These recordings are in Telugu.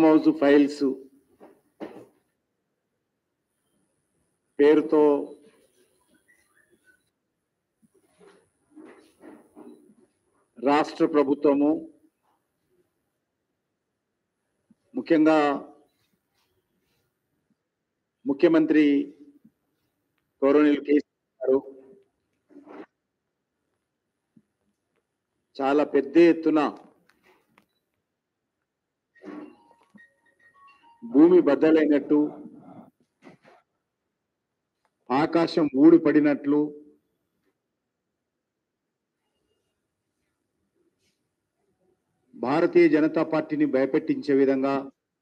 ఫామ్ హౌస్ ఫైల్స్ పేరుతో రాష్ట్ర ప్రభుత్వము ముఖ్యంగా ముఖ్యమంత్రి గౌరవనీయులు కేసీఆర్ గారు చాలా పెద్ద ఎత్తున భూమి బద్దలైనట్టు ఆకాశం ఊడి పడినట్లు భారతీయ జనతా పార్టీని భయపెట్టించే విధంగా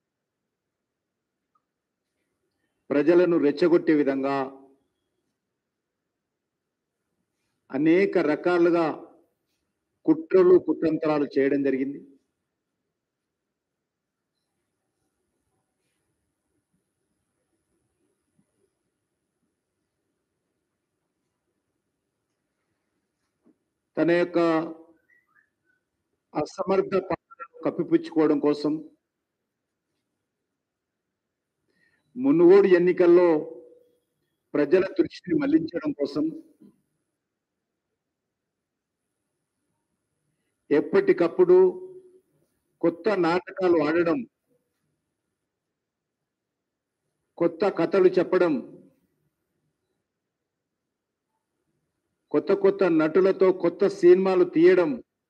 ప్రజలను రెచ్చగొట్టే విధంగా అనేక రకాలుగా కుట్రలు కుతంత్రాలు చేయడం జరిగింది తన యొక్క అసమర్థ పాలనను కప్పిపుచ్చుకోవడం కోసం మునుగోడు ఎన్నికల్లో ప్రజల దృష్టిని మళ్లించడం కోసం ఎప్పటికప్పుడు కొత్త నాటకాలు ఆడడం కొత్త కథలు చెప్పడం కొత్త కొత్త నటులతో కొత్త సినిమాలు తీయడం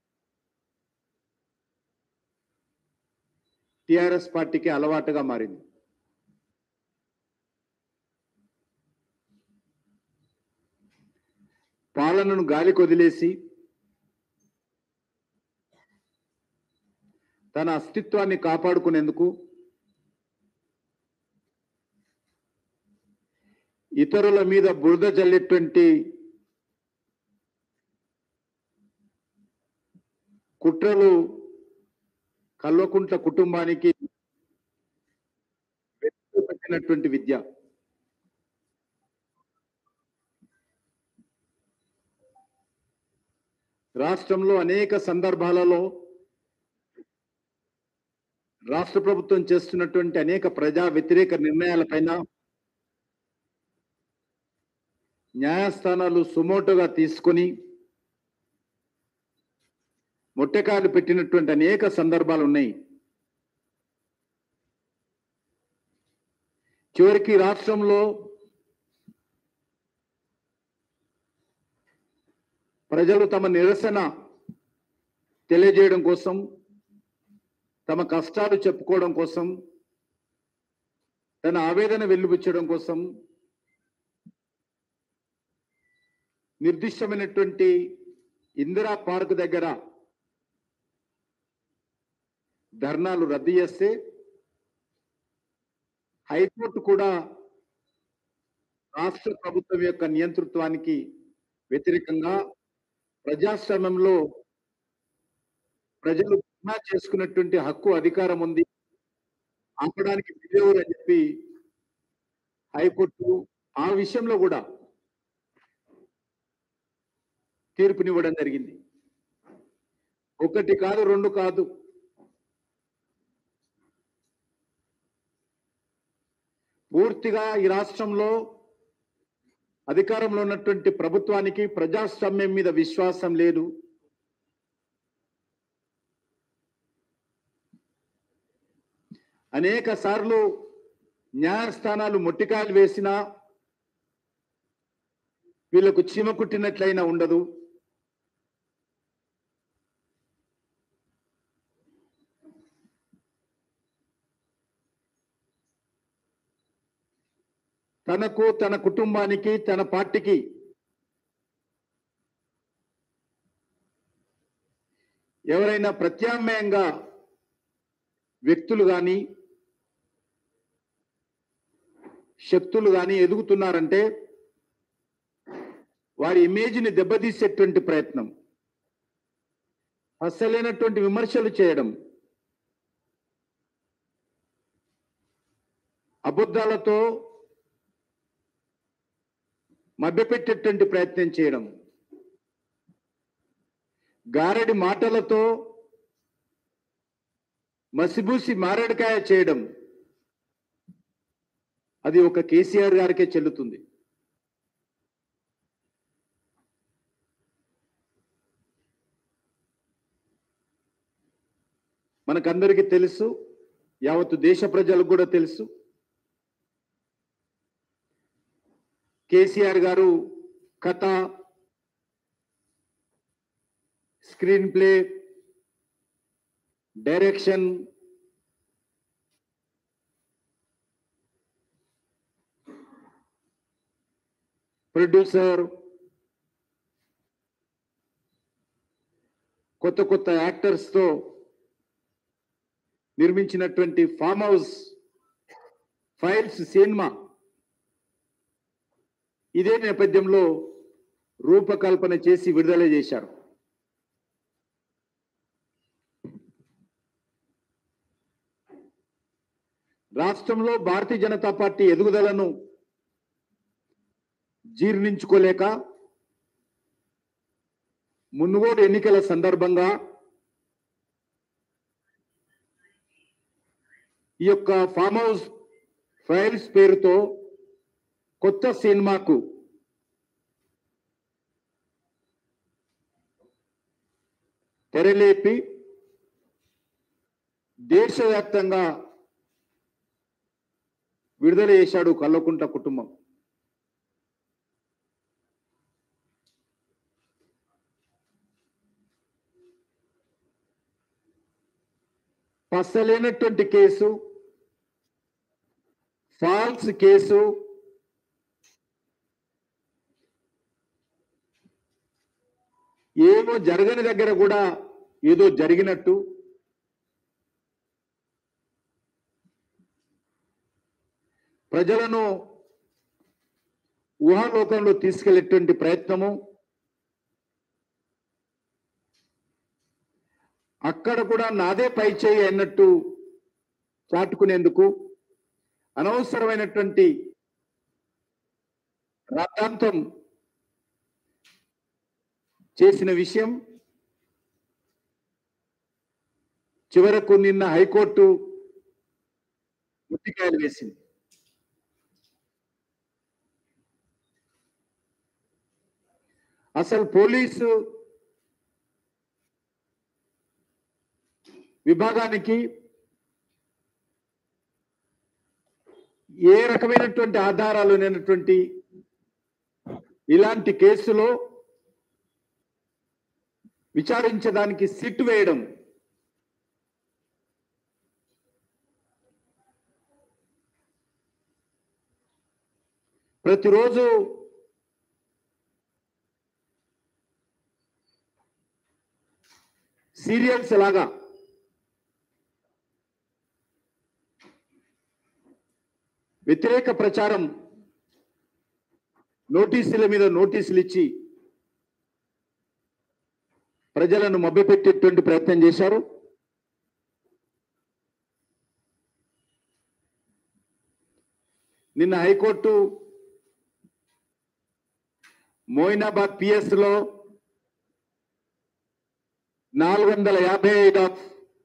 టిఆర్ఎస్ పార్టీకి అలవాటుగా మారింది పాలనను గాలి కొదిలేసి తన అస్తిత్వాన్ని కాపాడుకునేందుకు ఇతరుల మీద బురద జల్లేటువంటి కుట్రలు కల్వకుంట్ల కుటుంబానికి పెట్టినటువంటి విద్య రాష్ట్రంలో అనేక సందర్భాలలో రాష్ట్ర ప్రభుత్వం చేస్తున్నటువంటి అనేక ప్రజా వ్యతిరేక నిర్ణయాలపైన న్యాయస్థానాలు సుమోటోగా తీసుకొని మొట్టెకాయలు పెట్టినటువంటి అనేక సందర్భాలు ఉన్నాయి చివరికి రాష్ట్రంలో ప్రజలు తమ నిరసన తెలియజేయడం కోసం తమ కష్టాలు చెప్పుకోవడం కోసం తన ఆవేదన వెల్లుబుచ్చడం కోసం నిర్దిష్టమైనటువంటి ఇందిరా పార్క్ దగ్గర ధర్నాలు రద్దు చేస్తే హైకోర్టు కూడా రాష్ట్ర ప్రభుత్వం యొక్క నియంతృత్వానికి వ్యతిరేకంగా ప్రజాస్వామ్యంలో ప్రజలు ధర్నా చేసుకున్నటువంటి హక్కు అధికారం ఉంది ఆపడానికి వీలెవరు అని చెప్పి హైకోర్టు ఆ విషయంలో కూడా తీర్పునివ్వడం జరిగింది ఒకటి కాదు రెండు కాదు పూర్తిగా ఈ రాష్ట్రంలో అధికారంలో ఉన్నటువంటి ప్రభుత్వానికి ప్రజాస్వామ్యం మీద విశ్వాసం లేదు అనేక సార్లు న్యాయస్థానాలు మొట్టికాయలు వేసినా వీళ్ళకు చీమ కుట్టినట్లయినా ఉండదు తనకు తన కుటుంబానికి తన పార్టీకి ఎవరైనా ప్రత్యామ్నాయంగా వ్యక్తులు కానీ శక్తులు కానీ ఎదుగుతున్నారంటే వారి ఇమేజ్ని దెబ్బతీసేటువంటి ప్రయత్నం అసలైనటువంటి విమర్శలు చేయడం అబద్ధాలతో మభ్యపెట్టేటువంటి ప్రయత్నం చేయడం గారడి మాటలతో మసిబూసి మారేడుకాయ చేయడం అది ఒక కేసీఆర్ గారికే చెల్లుతుంది మనకందరికీ తెలుసు యావత్తు దేశ ప్రజలకు కూడా తెలుసు కేసీఆర్ గారు కథ స్క్రీన్ ప్లే డైరెక్షన్ ప్రొడ్యూసర్ కొత్త కొత్త యాక్టర్స్ తో నిర్మించినటువంటి ఫామ్ హౌస్ ఫైల్స్ సినిమా ఇదే నేపథ్యంలో రూపకల్పన చేసి విడుదల చేశారు రాష్ట్రంలో భారతీయ జనతా పార్టీ ఎదుగుదలను జీర్ణించుకోలేక మునుగోడు ఎన్నికల సందర్భంగా ఈ యొక్క ఫామ్ హౌస్ ఫైల్స్ పేరుతో కొత్త సినిమాకు తెరలేపి దేశవ్యాప్తంగా విడుదల చేశాడు కల్లకుంట కుటుంబం పసలేనటువంటి కేసు ఫాల్స్ కేసు ఏమో జరగని దగ్గర కూడా ఏదో జరిగినట్టు ప్రజలను ఊహాలోకంలో తీసుకెళ్లేటువంటి ప్రయత్నము అక్కడ కూడా నాదే పై చేయి అన్నట్టు చాటుకునేందుకు అనవసరమైనటువంటి రాద్ధాంతం చేసిన విషయం చివరకు నిన్న హైకోర్టు ముట్టికాయలు వేసింది అసలు పోలీసు విభాగానికి ఏ రకమైనటువంటి ఆధారాలు లేనటువంటి ఇలాంటి కేసులో విచారించడానికి సిట్ వేయడం ప్రతిరోజు సీరియల్స్ లాగా వ్యతిరేక ప్రచారం నోటీసుల మీద నోటీసులు ఇచ్చి ప్రజలను మభ్యపెట్టేటువంటి ప్రయత్నం చేశారు నిన్న హైకోర్టు మోయినాబాద్ పిఎస్ లో నాలుగు వందల యాభై ఐదు of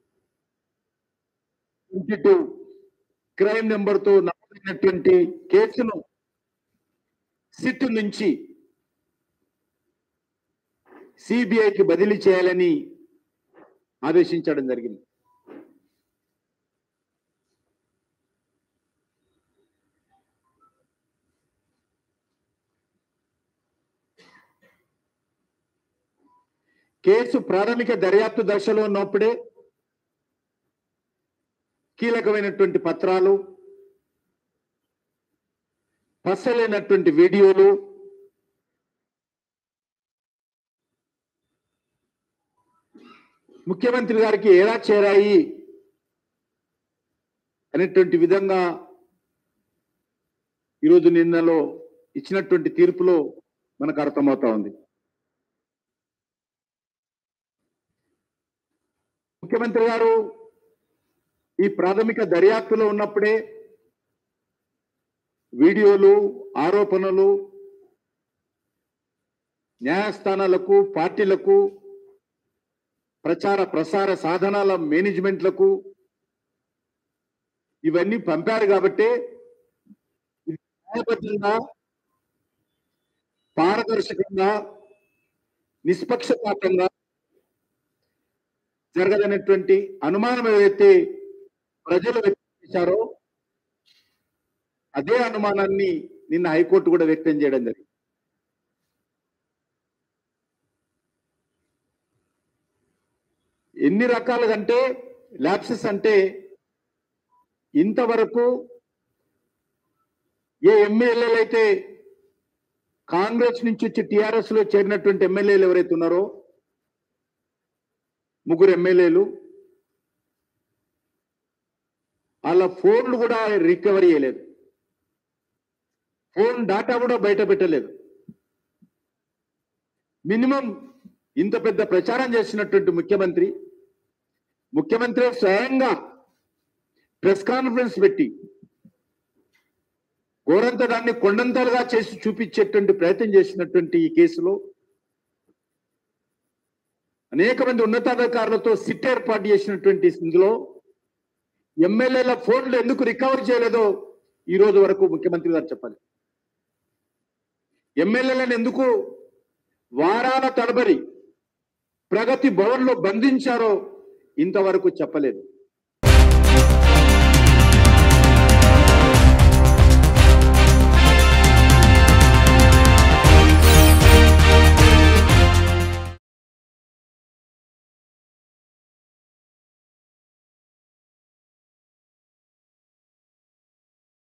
twenty two crime number తో నమోదైనటువంటి కేసును సిట్ నుంచి సిబిఐకి బదిలీ చేయాలని ఆదేశించడం జరిగింది కేసు ప్రాథమిక దర్యాప్తు దశలో ఉన్నప్పుడే కీలకమైనటువంటి పత్రాలు పసలేనటువంటి వీడియోలు ముఖ్యమంత్రి గారికి ఎలా చేరాయి అనేటువంటి విధంగా ఈరోజు నిన్నలో ఇచ్చినటువంటి తీర్పులో మనకు అర్థమవుతా ఉంది ముఖ్యమంత్రి గారు ఈ ప్రాథమిక దర్యాప్తులో ఉన్నప్పుడే వీడియోలు ఆరోపణలు న్యాయస్థానాలకు పార్టీలకు ప్రచార ప్రసార సాధనాల మేనేజ్మెంట్లకు ఇవన్నీ పంపారు కాబట్టి ఇది న్యాయబద్ధంగా పారదర్శకంగా నిష్పక్షపాతంగా జరగదనేటువంటి అనుమానం ఏదైతే ప్రజలు వ్యక్తం చేశారో అదే అనుమానాన్ని నిన్న హైకోర్టు కూడా వ్యక్తం చేయడం జరిగింది ఎన్ని రకాలుగా అంటే ల్యాప్సెస్ అంటే ఇంతవరకు ఏ ఎమ్మెల్యేలు అయితే కాంగ్రెస్ నుంచి వచ్చి టిఆర్ఎస్ లో చేరినటువంటి ఎమ్మెల్యేలు ఎవరైతే ఉన్నారో ముగ్గురు ఎమ్మెల్యేలు వాళ్ళ ఫోన్లు కూడా రికవరీ చేయలేదు ఫోన్ డాటా కూడా బయట పెట్టలేదు మినిమం ఇంత పెద్ద ప్రచారం చేసినటువంటి ముఖ్యమంత్రి ముఖ్యమంత్రి స్వయంగా ప్రెస్ కాన్ఫరెన్స్ పెట్టి గోరంత దాన్ని కొండంతలుగా చేసి చూపించేటువంటి ప్రయత్నం చేసినటువంటి ఈ కేసులో అనేక మంది ఉన్నతాధికారులతో సిట్ ఏర్పాటు చేసినటువంటి ఇందులో ఎమ్మెల్యేల ఫోన్లు ఎందుకు రికవర్ చేయలేదో ఈ రోజు వరకు ముఖ్యమంత్రి గారు చెప్పాలి ఎమ్మెల్యేలను ఎందుకు వారాల తడబడి ప్రగతి భవన్లో బంధించారో ఇంతవరకు చెప్పలేదు